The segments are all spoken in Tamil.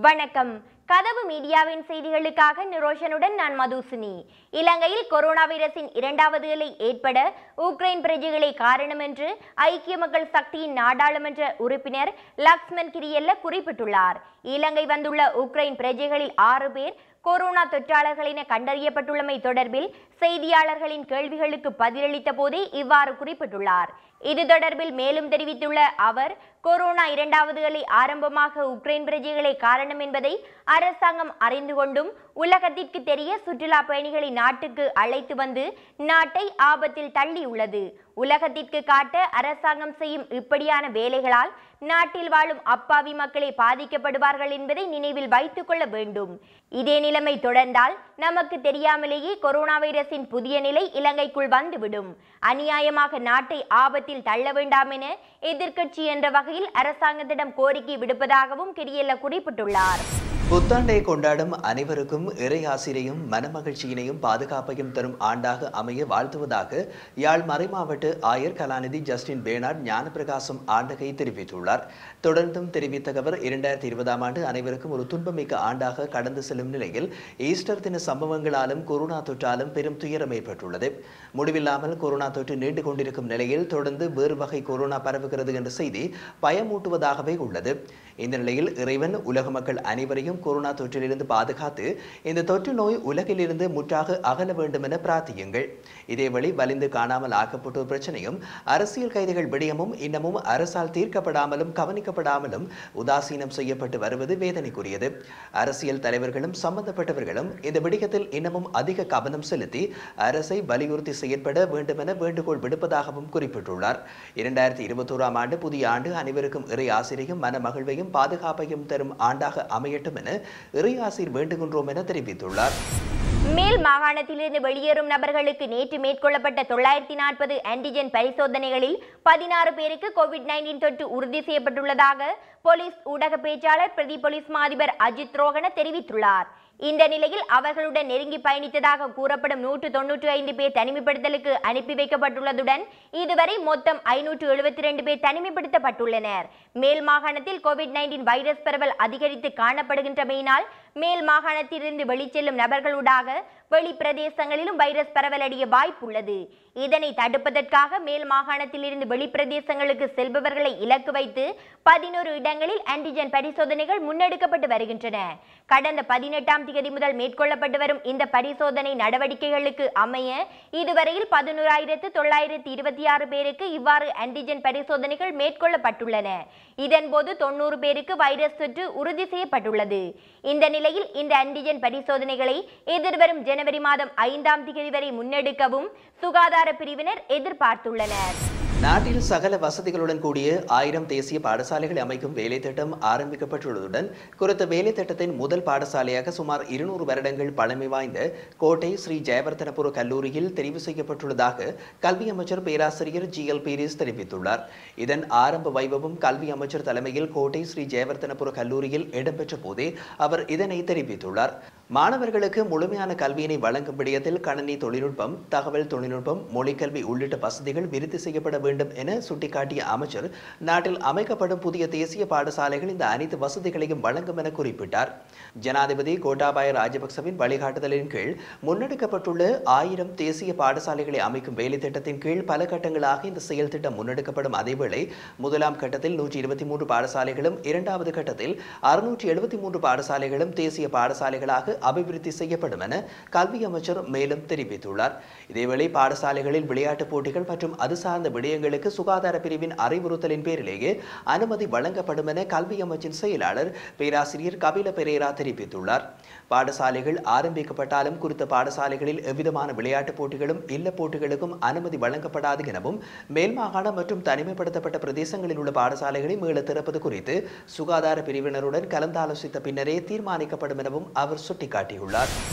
வணக்கம் கதவு மீடியாவின் செய்திகளுக்காக நிரோஷனுடன் நான் மதுசினி இலங்கையில் கொரோனா வைரஸின் இரண்டாவது அலை ஏற்பட உக்ரைன் பிரஜைகளே காரணம் என்று ஐக்கிய மக்கள் சக்தியின் நாடாளுமன்ற உறுப்பினர் லக்ஷ்மன் கிரியல்ல குறிப்பிட்டுள்ளார் இலங்கை வந்துள்ள உக்ரைன் பிரஜைகளில் ஆறு பேர் கொரோனா தொற்றாளர்கள் என கண்டறியப்பட்டுள்ளமை தொடர்பில் செய்தியாளர்களின் கேள்விகளுக்கு பதிலளித்த போதே இவ்வாறு குறிப்பிட்டுள்ளார் இது தொடர்பில் மேலும் தெரிவித்துள்ள அவர் கொரோனா இரண்டாவது அலை ஆரம்பமாக உக்ரைன் பிரஜைகளே காரணம் என்பதை அரசாங்கம் அறிந்து கொண்டும் உலகத்திற்கு தெரிய சுற்றுலா பயணிகளை நாட்டுக்கு அழைத்து வந்து நாட்டை ஆபத்தில் தள்ளியுள்ளது உலகத்திற்கு காட்ட அரசாங்கம் செய்யும் இப்படியான வேலைகளால் நாட்டில் வாழும் அப்பாவி மக்களே பாதிக்கப்படுவார்கள் என்பதை நினைவில் வைத்துக் கொள்ள வேண்டும் இதே நிலைமை தொடர்ந்தால் நமக்கு தெரியாமலேயே கொரோனா வைரஸின் புதிய நிலை இலங்கைக்குள் வந்துவிடும் அநியாயமாக நாட்டை ஆபத்தில் தள்ள வேண்டாம் என எதிர்க்கட்சி என்ற வகையில் அரசாங்கத்திடம் கோரிக்கை விடுப்பதாகவும் கிரியல்ல குறிப்பிட்டுள்ளார் புத்தாண்டை கொண்டாடும் அனைவருக்கும் இறை ஆசிரியும் மனமகிழ்ச்சியினையும் பாதுகாப்பையும் தரும் ஆண்டாக அமைய வாழ்த்துவதாக யாழ் மறைமாவட்ட ஆயர் கலாநிதி ஜஸ்டின் பேனார்ட் ஞானப்பிரகாசம் ஆண்டகை தெரிவித்துள்ளார் தொடர்ந்தும் தெரிவித்த அவர் இரண்டாயிரத்தி இருபதாம் ஆண்டு அனைவருக்கும் ஒரு துன்பமிக்க ஆண்டாக கடந்து செல்லும் நிலையில் ஈஸ்டர் தின சம்பவங்களாலும் கொரோனா தொற்றாலும் பெரும் துயரம் ஏற்பட்டுள்ளது முடிவில்லாமல் கொரோனா தொற்று நீண்டு கொண்டிருக்கும் நிலையில் தொடர்ந்து வேறு வகை கொரோனா பரவுகிறது என்ற செய்தி பயமூட்டுவதாகவே உள்ளது இந்த நிலையில் இறைவன் உலக மக்கள் அனைவரையும் கொரோனா தொற்றிலிருந்து பாதுகாத்து இந்த தொற்று நோய் உலகிலிருந்து முற்றாக அகல வேண்டும் என பிரார்த்தியுங்கள் இதேவழி வலிந்து காணாமல் ஆக்கப்பட்டோர் பிரச்சனையும் அரசியல் கைதிகள் விடயமும் இன்னமும் அரசால் தீர்க்கப்படாமலும் கவனிக்கப்படாமலும் உதாசீனம் செய்யப்பட்டு வருவது வேதனைக்குரியது அரசியல் தலைவர்களும் சம்பந்தப்பட்டவர்களும் இந்த விடயத்தில் இன்னமும் அதிக கவனம் செலுத்தி அரசை வலியுறுத்தி செயற்பட வேண்டும் என வேண்டுகோள் விடுப்பதாகவும் குறிப்பிட்டுள்ளார் இரண்டாயிரத்தி இருபத்தோராம் ஆண்டு புதிய ஆண்டு அனைவருக்கும் இறை ஆசிரியும் மன மகிழ்வையும் பாதுகாப்பையும் தரும் ஆண்டாக அமையட்டும் என இறை ஆசிர் வேண்டுகின்றோம் என தெரிவித்துள்ளார் மேல் மாகாணத்திலிருந்து வெளியேறும் நபர்களுக்கு நேற்று மேற்கொள்ளப்பட்ட தொள்ளாயிரத்தி நாற்பது ஆன்டிஜென் பரிசோதனைகளில் பதினாறு பேருக்கு கோவிட் நைன்டீன் தொற்று உறுதி செய்யப்பட்டுள்ளதாக போலீஸ் ஊடக பேச்சாளர் பிரதி போலீஸ் மா அதிபர் அஜித் ரோகன தெரிவித்துள்ளார் இந்த நிலையில் அவர்களுடன் நெருங்கி பயணித்ததாக கூறப்படும் நூற்று தொன்னூற்று ஐந்து பேர் தனிமைப்படுத்தலுக்கு அனுப்பி வைக்கப்பட்டுள்ளதுடன் இதுவரை மொத்தம் ஐநூற்று எழுபத்தி ரெண்டு பேர் தனிமைப்படுத்தப்பட்டுள்ளனர் மேல் மாகாணத்தில் கோவிட் நைன்டீன் வைரஸ் பரவல் அதிகரித்து காணப்படுகின்றமையினால் மேல் மாகாணத்திலிருந்து வெளிச்செல்லும் நபர்களூடாக வெளி பிரதேசங்களிலும் வைரஸ் பரவலடைய வாய்ப்புள்ளது இதனை தடுப்பதற்காக மேல் மாகாணத்திலிருந்து வெளி பிரதேசங்களுக்கு செல்பவர்களை இலக்கு வைத்து பதினோரு இடங்களில் ஆன்டிஜென் பரிசோதனைகள் முன்னெடுக்கப்பட்டு வருகின்றன கடந்த பதினெட்டாம் தேதி முதல் மேற்கொள்ளப்பட்டு வரும் இந்த பரிசோதனை நடவடிக்கைகளுக்கு அமைய இதுவரையில் பதினோராயிரத்து தொள்ளாயிரத்து இருபத்தி ஆறு பேருக்கு இவ்வாறு ஆன்டிஜென் பரிசோதனைகள் மேற்கொள்ளப்பட்டுள்ளன இதன்போது தொண்ணூறு பேருக்கு வைரஸ் தொற்று உறுதி செய்யப்பட்டுள்ளது இந்த நிலையில் இந்த ஆன்டிஜென் பரிசோதனைகளை எதிர்வரும் ஜனவரி மாதம் ஐந்தாம் தேதி வரை முன்னெடுக்கவும் சுகாதார பிரிவினர் எதிர்பார்த்துள்ளனர் நாட்டில் சகல வசதிகளுடன் கூடிய ஆயிரம் தேசிய பாடசாலைகளை அமைக்கும் வேலை திட்டம் ஆரம்பிக்கப்பட்டுள்ளதுடன் குறித்த வேலை திட்டத்தின் முதல் பாடசாலையாக சுமார் இருநூறு வருடங்கள் பழமை வாய்ந்த கோட்டை ஸ்ரீ ஜெயவர்தனபுர கல்லூரியில் தெரிவு செய்யப்பட்டுள்ளதாக கல்வி அமைச்சர் பேராசிரியர் ஜி எல் பீரிஸ் தெரிவித்துள்ளார் இதன் ஆரம்ப வைபவம் கல்வி அமைச்சர் தலைமையில் கோட்டை ஸ்ரீ ஜெயவர்தனபுர கல்லூரியில் இடம்பெற்ற போதே அவர் இதனை தெரிவித்துள்ளார் மாணவர்களுக்கு முழுமையான கல்வியினை வழங்கும் விடயத்தில் கணனி தொழில்நுட்பம் தகவல் தொழில்நுட்பம் மொழிக்கல்வி உள்ளிட்ட வசதிகள் விருத்தி செய்யப்பட வேண்டும் என சுட்டிக்காட்டிய அமைச்சர் நாட்டில் அமைக்கப்படும் புதிய தேசிய பாடசாலைகள் இந்த அனைத்து வசதிகளையும் வழங்கும் என குறிப்பிட்டார் ஜனாதிபதி கோட்டாபாய ராஜபக்சவின் வழிகாட்டுதலின் கீழ் முன்னெடுக்கப்பட்டுள்ள ஆயிரம் தேசிய பாடசாலைகளை அமைக்கும் வேலை திட்டத்தின் கீழ் பல கட்டங்களாக இந்த செயல் திட்டம் முன்னெடுக்கப்படும் அதேவேளை முதலாம் கட்டத்தில் நூற்றி இருபத்தி மூன்று பாடசாலைகளும் இரண்டாவது கட்டத்தில் அறுநூற்றி எழுபத்தி மூன்று பாடசாலைகளும் தேசிய பாடசாலைகளாக அபிவிருத்தி செய்யப்படும் என கல்வி அமைச்சர் மேலும் தெரிவித்துள்ளார் இதேவேளை பாடசாலைகளில் விளையாட்டுப் போட்டிகள் மற்றும் அது சார்ந்த விடயங்களுக்கு சுகாதார பிரிவின் அறிவுறுத்தலின் பேரிலேயே அனுமதி வழங்கப்படும் என கல்வி அமைச்சின் செயலாளர் பேராசிரியர் கபில பெரேரா தெரிவித்துள்ளார் பாடசாலைகள் ஆரம்பிக்கப்பட்டாலும் குறித்த பாடசாலைகளில் எவ்விதமான விளையாட்டுப் போட்டிகளும் இல்ல போட்டிகளுக்கும் அனுமதி வழங்கப்படாது எனவும் மேல் மாகாணம் மற்றும் தனிமைப்படுத்தப்பட்ட பிரதேசங்களில் உள்ள பாடசாலைகளை மீள திறப்பது குறித்து சுகாதார பிரிவினருடன் கலந்தாலோசித்த பின்னரே தீர்மானிக்கப்படும் எனவும் அவர் சுட்டிக்காட்டியுள்ளார்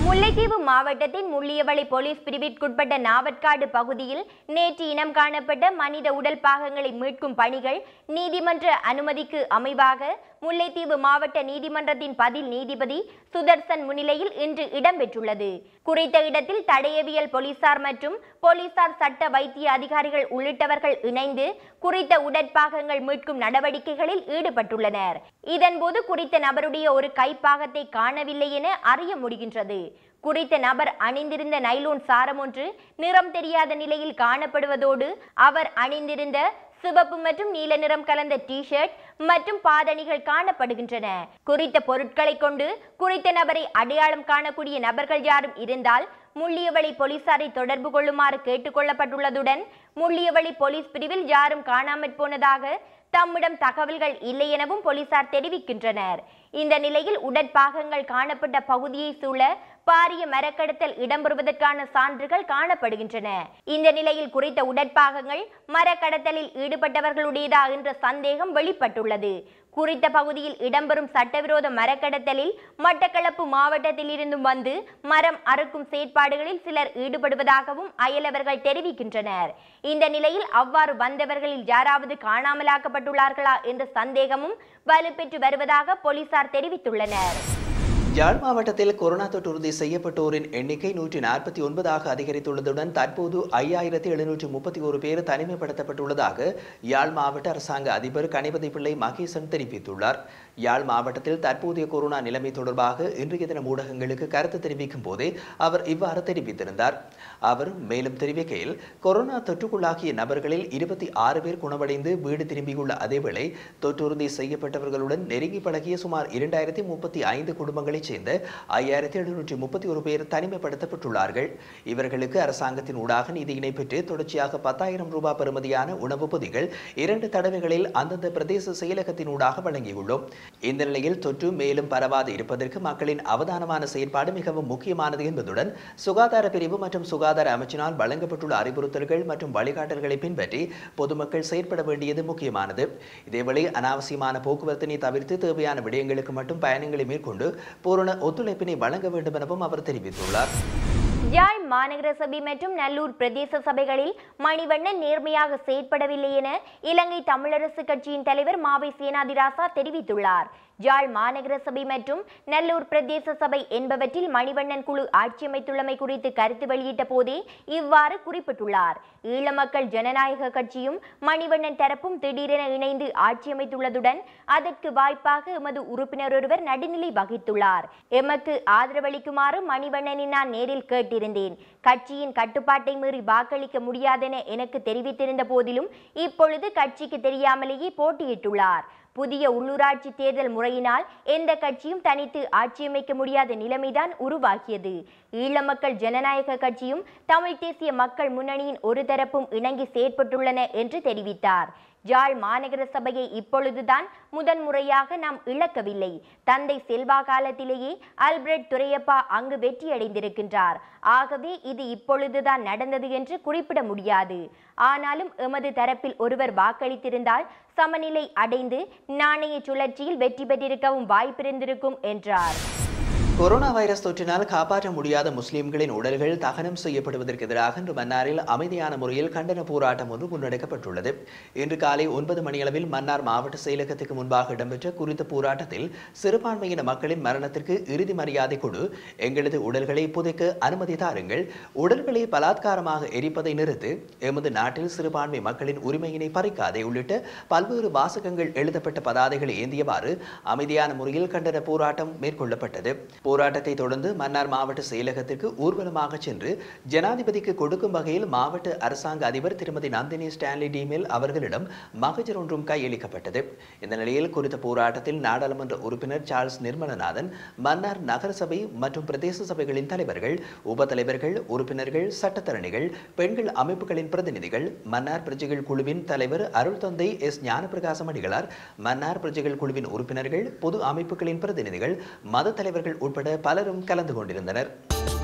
முல்லைத்தீவு மாவட்டத்தின் முள்ளியவளை போலீஸ் பிரிவிற்குட்பட்ட நாவற்காடு பகுதியில் நேற்று இனம் காணப்பட்ட மனித உடல் பாகங்களை மீட்கும் பணிகள் நீதிமன்ற அனுமதிக்கு அமைவாக முல்லைத்தீவு மாவட்ட நீதிமன்றத்தின் பதில் நீதிபதி சுதர்சன் முன்னிலையில் இன்று இடம்பெற்றுள்ளது குறித்த இடத்தில் தடயவியல் போலீசார் மற்றும் போலீசார் சட்ட வைத்திய அதிகாரிகள் உள்ளிட்டவர்கள் இணைந்து குறித்த உடற்பாகங்கள் மீட்கும் நடவடிக்கைகளில் ஈடுபட்டுள்ளனர் இதன்போது குறித்த நபருடைய ஒரு கைப்பாகத்தை காணவில்லை என அறிய முடிகின்றது குறித்த நபர் அணிந்திருந்த நைலோன் சாரம் ஒன்று நிறம் தெரியாத நிலையில் காணப்படுவதோடு அவர் அணிந்திருந்த சிவப்பு மற்றும் நீல நிறம் கலந்த டி ஷர்ட் மற்றும் பாதணிகள் காணப்படுகின்றன குறித்த பொருட்களை கொண்டு குறித்த நபரை அடையாளம் காணக்கூடிய நபர்கள் யாரும் இருந்தால் முள்ளியவளி போலீசாரை தொடர்பு கொள்ளுமாறு கேட்டுக்கொள்ளப்பட்டுள்ளதுடன் முள்ளியவளி போலீஸ் பிரிவில் யாரும் காணாமற் போனதாக தம்மிடம் தகவல்கள் இல்லை எனவும் போலீசார் தெரிவிக்கின்றனர் இந்த நிலையில் உடற்பாகங்கள் காணப்பட்ட பகுதியை சூழ பாரிய மரக்கடத்தல் இடம்பெறுவதற்கான சான்றுகள் காணப்படுகின்றன இந்த நிலையில் குறித்த உடற்பாகங்கள் மரக்கடத்தலில் ஈடுபட்டவர்களுடையதா என்ற சந்தேகம் வெளிப்பட்டுள்ளது குறித்த பகுதியில் இடம்பெறும் சட்டவிரோத மரக்கடத்தலில் மட்டக்களப்பு மாவட்டத்தில் இருந்தும் வந்து மரம் அறுக்கும் செயற்பாடுகளில் சிலர் ஈடுபடுவதாகவும் அயலவர்கள் தெரிவிக்கின்றனர் இந்த நிலையில் அவ்வாறு வந்தவர்களில் யாராவது காணாமலாக்கப்பட்டுள்ளார்களா என்ற சந்தேகமும் வலுப்பெற்று வருவதாக போலீசார் தெரிவித்துள்ளனர் யாழ் மாவட்டத்தில் கொரோனா தொற்று உறுதி செய்யப்பட்டோரின் எண்ணிக்கை நூற்றி நாற்பத்தி ஒன்பதாக அதிகரித்துள்ளதுடன் தற்போது ஐயாயிரத்தி எழுநூற்றி முப்பத்தி ஒரு பேர் தனிமைப்படுத்தப்பட்டுள்ளதாக யாழ் மாவட்ட அரசாங்க அதிபர் கணிபதி பிள்ளை மகேசன் தெரிவித்துள்ளார் யாழ் மாவட்டத்தில் தற்போதைய கொரோனா நிலைமை தொடர்பாக இன்றைய தினம் ஊடகங்களுக்கு கருத்து தெரிவிக்கும் போதே அவர் இவ்வாறு தெரிவித்திருந்தார் அவர் மேலும் தெரிவிக்கையில் கொரோனா தொற்றுக்குள்ளாகிய நபர்களில் இருபத்தி ஆறு பேர் குணமடைந்து வீடு திரும்பியுள்ள அதேவேளை தொற்றுறுதி செய்யப்பட்டவர்களுடன் நெருங்கி பழகிய சுமார் இரண்டாயிரத்தி முப்பத்தி ஐந்து குடும்பங்களைச் சேர்ந்த ஐயாயிரத்தி எழுநூற்றி முப்பத்தி ஒரு பேர் தனிமைப்படுத்தப்பட்டுள்ளார்கள் இவர்களுக்கு அரசாங்கத்தின் ஊடாக நிதியினை பெற்று தொடர்ச்சியாக பத்தாயிரம் ரூபாய் பெறுமதியான உணவுப் பொதிகள் இரண்டு தடவைகளில் அந்தந்த பிரதேச செயலகத்தின் ஊடாக வழங்கியுள்ளோம் இந்த நிலையில் தொற்று மேலும் பரவாது இருப்பதற்கு மக்களின் அவதானமான செயற்பாடு மிகவும் முக்கியமானது என்பதுடன் சுகாதார பிரிவு மற்றும் சுகாதார அமைச்சினால் வழங்கப்பட்டுள்ள அறிவுறுத்தல்கள் மற்றும் வழிகாட்டல்களை பின்பற்றி பொதுமக்கள் செயற்பட வேண்டியது முக்கியமானது இதேவேளை அனாவசியமான போக்குவரத்தினை தவிர்த்து தேவையான விடயங்களுக்கு மட்டும் பயணங்களை மேற்கொண்டு பூரண ஒத்துழைப்பினை வழங்க வேண்டும் எனவும் அவர் தெரிவித்துள்ளார் யாழ் மாநகர சபை மற்றும் நல்லூர் பிரதேச சபைகளில் மணிவண்ணன் நேர்மையாக செயற்படவில்லை என இலங்கை தமிழரசு கட்சியின் தலைவர் மாவை சேனாதிராசா தெரிவித்துள்ளார் யாழ் மாநகர சபை மற்றும் நல்லூர் பிரதேச சபை என்பவற்றில் மணிவண்ணன் குழு ஆட்சியமைத்துள்ளமை குறித்து கருத்து வெளியிட்ட போதே இவ்வாறு குறிப்பிட்டுள்ளார் ஈழ மக்கள் ஜனநாயக கட்சியும் மணிவண்ணன் தரப்பும் திடீரென இணைந்து ஆட்சியமைத்துள்ளதுடன் அதற்கு வாய்ப்பாக எமது உறுப்பினர் ஒருவர் நடுநிலை வகித்துள்ளார் எமக்கு ஆதரவளிக்குமாறு மணிவண்ணனை நான் நேரில் கேட்டிருந்தேன் கட்சியின் கட்டுப்பாட்டை மீறி வாக்களிக்க முடியாதென எனக்கு தெரிவித்திருந்த போதிலும் இப்பொழுது கட்சிக்கு தெரியாமலேயே போட்டியிட்டுள்ளார் புதிய உள்ளூராட்சி தேர்தல் முறையினால் எந்த கட்சியும் தனித்து ஆட்சியமைக்க முடியாத நிலைமைதான் உருவாகியது ஈழ மக்கள் ஜனநாயக கட்சியும் தமிழ் தேசிய மக்கள் முன்னணியின் ஒரு தரப்பும் இணங்கி செயற்பட்டுள்ளன என்று தெரிவித்தார் யாழ் மாநகர சபையை இப்பொழுதுதான் முதன்முறையாக நாம் இழக்கவில்லை தந்தை செல்வா காலத்திலேயே அல்பிரட் துரையப்பா அங்கு வெற்றியடைந்திருக்கின்றார் ஆகவே இது இப்பொழுதுதான் நடந்தது என்று குறிப்பிட முடியாது ஆனாலும் எமது தரப்பில் ஒருவர் வாக்களித்திருந்தால் சமநிலை அடைந்து நாணய சுழற்சியில் வெற்றி பெற்றிருக்கவும் வாய்ப்பிருந்திருக்கும் என்றார் கொரோனா வைரஸ் தொற்றினால் காப்பாற்ற முடியாத முஸ்லிம்களின் உடல்கள் தகனம் செய்யப்படுவதற்கு எதிராக இன்று மன்னாரில் அமைதியான முறையில் கண்டன போராட்டம் ஒன்று முன்னெடுக்கப்பட்டுள்ளது இன்று காலை ஒன்பது மணியளவில் மன்னார் மாவட்ட செயலகத்துக்கு முன்பாக இடம்பெற்ற குறித்த போராட்டத்தில் சிறுபான்மையின மக்களின் மரணத்திற்கு இறுதி மரியாதை கொடு எங்களது உடல்களை புதைக்க அனுமதி தாருங்கள் உடல்களை பலாத்காரமாக எரிப்பதை நிறுத்து எமது நாட்டில் சிறுபான்மை மக்களின் உரிமையினை பறிக்காதே உள்ளிட்ட பல்வேறு வாசகங்கள் எழுதப்பட்ட பதாதைகளை ஏந்தியவாறு அமைதியான முறையில் கண்டன போராட்டம் மேற்கொள்ளப்பட்டது போராட்டத்தை தொடர்ந்து மன்னார் மாவட்ட செயலகத்திற்கு ஊர்வலமாக சென்று ஜனாதிபதிக்கு கொடுக்கும் வகையில் மாவட்ட அரசாங்க அதிபர் திருமதி நந்தினி ஸ்டான்லி டிமேல் அவர்களிடம் மகஜர் ஒன்றும் கையளிக்கப்பட்டது இந்த நிலையில் குறித்த போராட்டத்தில் நாடாளுமன்ற உறுப்பினர் சார்ல்ஸ் நிர்மலநாதன் மன்னார் நகரசபை மற்றும் பிரதேச சபைகளின் தலைவர்கள் உப தலைவர்கள் உறுப்பினர்கள் சட்டத்தரணிகள் பெண்கள் அமைப்புகளின் பிரதிநிதிகள் மன்னார் பிரஜைகள் குழுவின் தலைவர் அருள் தந்தை எஸ் ஞானப்பிரகாசம் அடிகளார் மன்னார் பிரஜைகள் குழுவின் உறுப்பினர்கள் பொது அமைப்புகளின் பிரதிநிதிகள் மத தலைவர்கள் உட்பட பலரும் கலந்து கொண்டிருந்தனர்